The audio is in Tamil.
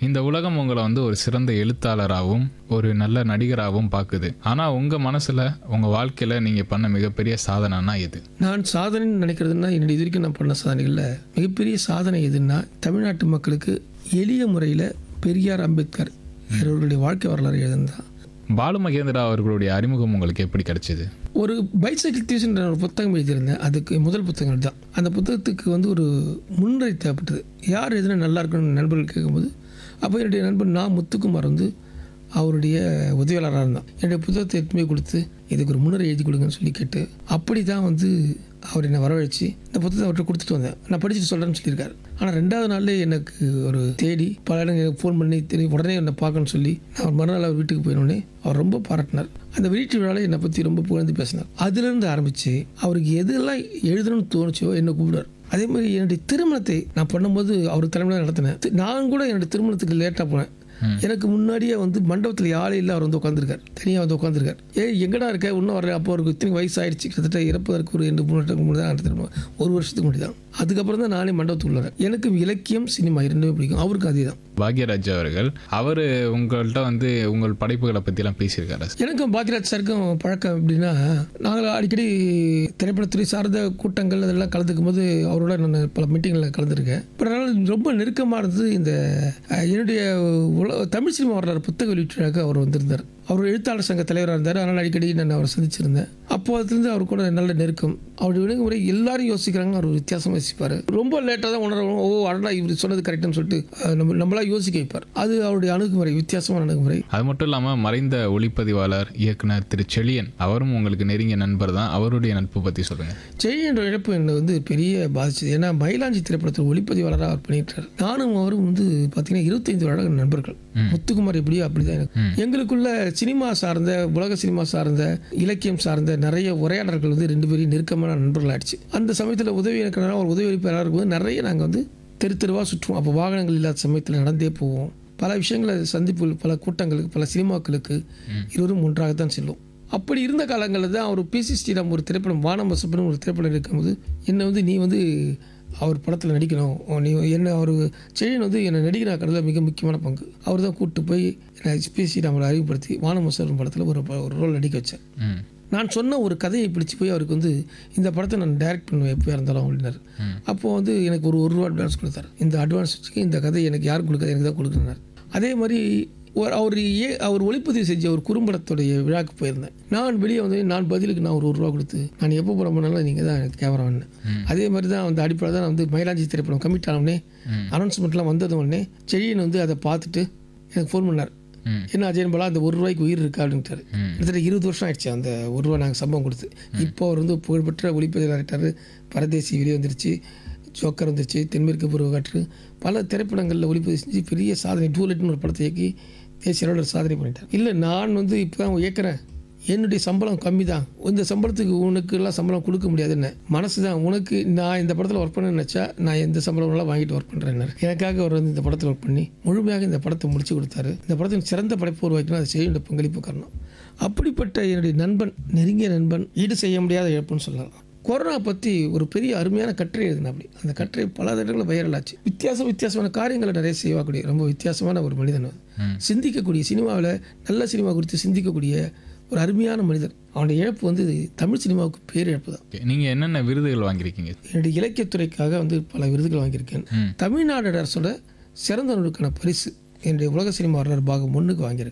இந்த உலகம் உங்களை வந்து ஒரு சிறந்த எழுத்தாளராகவும் ஒரு நல்ல நடிகராகவும் பார்க்குது ஆனால் உங்கள் மனசில் உங்கள் வாழ்க்கையில் நீங்கள் பண்ண மிகப்பெரிய சாதனைனா எது நான் சாதனைன்னு நினைக்கிறதுனா என்னுடைய இது வரைக்கும் நான் பண்ண சாதனைகளில் மிகப்பெரிய சாதனை எதுன்னா தமிழ்நாட்டு மக்களுக்கு எளிய முறையில் பெரியார் அம்பேத்கர் இவர்களுடைய வாழ்க்கை வரலாறு எழுதுனதான் பாலு மகேந்திரா அவர்களுடைய அறிமுகம் உங்களுக்கு எப்படி கிடைச்சிது ஒரு பைசைக்கிள் டியூஷன் ஒரு புத்தகம் எழுதியிருந்தேன் அதுக்கு முதல் புத்தகம் தான் அந்த புத்தகத்துக்கு வந்து ஒரு முன்னுரை தேவைப்பட்டது யார் எதுனா நல்லா இருக்கணும்னு நண்பர்கள் கேட்கும்போது அப்போ என்னுடைய நண்பர் நான் முத்துக்குமார் வந்து அவருடைய உதவியாளராக இருந்தான் என்னுடைய புத்தகத்தை எடுத்துமே கொடுத்து இதுக்கு ஒரு முன்னுரை எழுதி கொடுங்கன்னு சொல்லி கேட்டு அப்படி தான் வந்து அவர் என்னை வரவழைச்சு இந்த புத்தகத்தை அவர்கிட்ட கொடுத்துட்டு வந்தேன் நான் படிச்சுட்டு சொல்கிறேன்னு சொல்லியிருக்காரு ஆனால் ரெண்டாவது நாள்லே எனக்கு ஒரு தேடி பல இடங்கள் எனக்கு ஃபோன் பண்ணி தெரியும் உடனே என்னை பார்க்கணும்னு சொல்லி நான் மறுநாள் அவர் வீட்டுக்கு போயினோடனே அவர் ரொம்ப பாராட்டினார் அந்த வெளியீட்டு விழாவில் என்னை பற்றி ரொம்ப புகழ்ந்து பேசினார் அதுலேருந்து ஆரம்பித்து அவருக்கு எதெல்லாம் எழுதணும்னு தோணுச்சோ என்னை கூப்பிடுவார் அதே மாதிரி என்னுடைய திருமணத்தை நான் பண்ணும்போது அவர் தலைமையில் நடத்தினேன் தி- நான் கூட என்னுடைய திருமணத்துக்கு லேட்டாக போனேன் எனக்கு முன்னாடியே வந்து மண்டபத்தில் யாழை இல்லை அவர் வந்து உட்காந்துருக்கார் தனியாக வந்து உட்காந்துருக்கார் ஏ எங்கடா இருக்க இன்னும் வர அப்போ அவருக்கு இத்தனை வயசு ஆயிடுச்சு கிட்டத்தட்ட இறப்பதற்கு ஒரு ரெண்டு மூணு வருஷத்துக்கு முன்னாடி தான் நடத்திருப்போம் ஒரு வருஷத்துக்கு முன்னாடி தான் அதுக்கப்புறம் தான் நானே மண்டபத்துக்குள்ள வரேன். எனக்கு இலக்கியம் சினிமா இரண்டுமே பிடிக்கும் அவருக்கு அதே தான் பாக்யராஜ் அவர்கள் அவர் உங்கள்கிட்ட வந்து உங்கள் படைப்புகளை பற்றிலாம் பேசியிருக்காரு எனக்கும் பாக்கியராஜ் சாருக்கும் பழக்கம் எப்படின்னா நாங்கள் அடிக்கடி திரைப்படத்துறை சார்ந்த கூட்டங்கள் அதெல்லாம் கலந்துக்கும் போது அவரோட நான் பல மீட்டிங்களில் கலந்துருக்கேன் இப்போ அதனால் ரொம்ப நெருக்கமாக இருந்தது இந்த அஹ், என்னுடைய உல தமிழ் சினிமா வரலாறு புத்தக வெளியீட்டுக்கு அவர் வந்திருந்தார் அவர் எழுத்தாளர் சங்க தலைவராக இருந்தார் அதனால் அடிக்கடி நான் அவரை சந்திச்சிருந்தேன் அப்போ அதுலேருந்து அவர் கூட நல்ல நெருக்கம் அவருடைய விலங்குமுறை எல்லாரும் யோசிக்கிறாங்க அவர் வித்தியாசமாக யோசிப்பார் ரொம்ப லேட்டாக தான் உணர்வோம் ஓ அடடா இவர் சொன்னது கரெக்டுன்னு சொல்லிட்டு அஹ், நம்ம நம்மளா யோசிக்க வைப்பார் அது அவருடைய அணுகுமுறை வித்தியாசமான அணுகுமுறை அது மட்டும் இல்லாமல் மறைந்த ஒளிப்பதிவாளர் இயக்குனர் திரு செழியன் அவரும் உங்களுக்கு நெருங்கிய நண்பர் தான் அவருடைய நட்பு பற்றி சொல்லுங்கள் ஜெய் என்ற இழப்பு என்னை வந்து பெரிய பாதிச்சது ஏன்னா மயிலாஞ்சி திரைப்படத்தில் ஒளிப்பதிவாளராக அவர் பண்ணிட்டார் நானும் அவரும் வந்து பார்த்தீங்கன்னா இருபத்தைந்து வருட நண்பர்கள் முத்துக்குமார் எப்படியோ அப்படிதான் எனக்கு எங்களுக்குள்ள சினிமா சார்ந்த உலக சினிமா சார்ந்த இலக்கியம் சார்ந்த நிறைய உரையாடல்கள் வந்து ரெண்டு பேரும் நெருக்கமான நண்பர்கள் ஆயிடுச்சு அந்த சமயத்தில் உதவி எனக்கு ஒரு உதவி அளிப்பாளராக இருக்கும்போது நிறைய நாங்கள் வந்து தெரு தெருவாக சுற்றுவோம் அப்போ வாகனங்கள் இல்லாத சமயத்தில் நடந்தே போவோம் பல விஷயங்களை சந்திப்பு பல கூட்டங்களுக்கு பல சினிமாக்களுக்கு இருவரும் ஒன்றாகத்தான் செல்வோம் அப்படி இருந்த காலங்களில் தான் அவர் பிசி ஸ்ரீராம் ஒரு திரைப்படம் வானம் வசப்படும் ஒரு திரைப்படம் இருக்கும்போது என்னை வந்து நீ வந்து அவர் படத்தில் நடிக்கணும் ஓ, நீ என்ன அவர் செழியன் வந்து என்னை நடிகராக்கிறதுல மிக முக்கியமான பங்கு அவர் தான் கூப்பிட்டு போய் என்னை பி ஸ்ரீராமரை அறிமுகப்படுத்தி வானம் வசப்படும் படத்தில் ஒரு ப- ஒரு ரோல் நடிக்க வச்சேன் ம் நான் சொன்ன ஒரு கதையை பிடிச்சி போய் அவருக்கு வந்து இந்த படத்தை நான் டைரக்ட் பண்ணுவேன் எப்போயா இருந்தாலும் அப்படின்னாரு அப்போது வந்து எனக்கு ஒரு ஒரு ரூபா அட்வான்ஸ் கொடுத்தாரு இந்த அட்வான்ஸ் வச்சுக்க இந்த கதை எனக்கு யாரும் கொடுக்காது எனக்கு தான் கொடுக்குறாரு அதே மாதிரி ஒரு அவர் ஏ அவர் ஒளிப்பதிவு செஞ்ச ஒரு குறும்படத்துடைய விழாக்கு போயிருந்தேன் நான் வெளியே வந்து நான் பதிலுக்கு நான் ஒரு ஒரு ரூபா கொடுத்து நான் எப்போ போகிற போனாலும் நீங்கள் தான் எனக்கு கேமரா வேணும் அதே மாதிரி தான் அந்த அடிப்படையில் தான் நான் வந்து மயிலாஞ்சி திரைப்படம் கமிட் ஆனோடனே அனௌன்ஸ்மெண்ட்லாம் வந்தது உடனே செழியன் வந்து அதை பார்த்துட்டு எனக்கு ஃபோன் பண்ணார் ம். என்ன அஜயன் பாலா அந்த ஒரு ரூபாய்க்கு உயிர் இருக்கா அப்படின்ட்டாரு கிட்டத்தட்ட இருபது வருஷம் ஆயிடுச்சு அந்த ஒரு ரூபா நாங்கள் சம்பவம் கொடுத்து இப்போ அவர் வந்து புகழ்பெற்ற ஒளிப்பதிவு ஆகிட்டார் பரதேசி வெளியே வந்துருச்சு ஜோக்கர் வந்துருச்சு தென்மேற்கு பூர்வ காற்று பல திரைப்படங்களில் ஒளிப்பதிவு செஞ்சு பெரிய சாதனை டூலெட்னு ஒரு படத்தை இயக்கி தேசிய அளவில் ஒரு சாதனை பண்ணிட்டார் இல்லை நான் வந்து இப்போ தான் இயக்குறேன் என்னுடைய சம்பளம் கம்மி தான் இந்த சம்பளத்துக்கு உனக்கு எல்லாம் சம்பளம் கொடுக்க முடியாது என்ன மனசு தான் உனக்கு நான் இந்த படத்தில் ஒர்க் பண்ண நினச்சா நான் எந்த சம்பளம் எல்லாம் வாங்கிட்டு ஒர்க் பண்ணுறேன் எனக்காக அவர் வந்து இந்த படத்தில் ஒர்க் பண்ணி முழுமையாக இந்த படத்தை முடிச்சு கொடுத்தாரு இந்த படத்தின் சிறந்த படைப்பு உருவாக்கினா அது செய்ய வேண்டிய பங்களிப்பு காரணம் அப்படிப்பட்ட என்னுடைய நண்பன் நெருங்கிய நண்பன் ஈடு செய்ய முடியாத இழப்புன்னு சொல்லலாம் கொரோனா பற்றி ஒரு பெரிய அருமையான கட்டுரை எழுதின அப்படி அந்த கட்டுரை பல தடங்களை வைரலாச்சு வித்தியாசம் வித்தியாசமான காரியங்களை நிறைய செய்யக்கூடிய ரொம்ப வித்தியாசமான ஒரு மனிதன் அவர். சிந்திக்கக்கூடிய சினிமாவில் நல்ல சினிமா குறித்து சிந்திக்கக்கூடிய ஒரு அருமையான மனிதர் அவனுடைய இழப்பு வந்து தமிழ் சினிமாவுக்கு பேரிழப்பு தான் ஓகே நீங்கள் என்னென்ன விருதுகள் வாங்கியிருக்கீங்க என்னுடைய இலக்கியத்துறைக்காக வந்து பல விருதுகள் வாங்கியிருக்கேன் தமிழ்நாடு அரசோட சிறந்த நூலுக்கான பரிசு என்னுடைய உலக சினிமா வரலாறு பாகம் ஒன்றுக்கு வாங்கியிருக்கேன்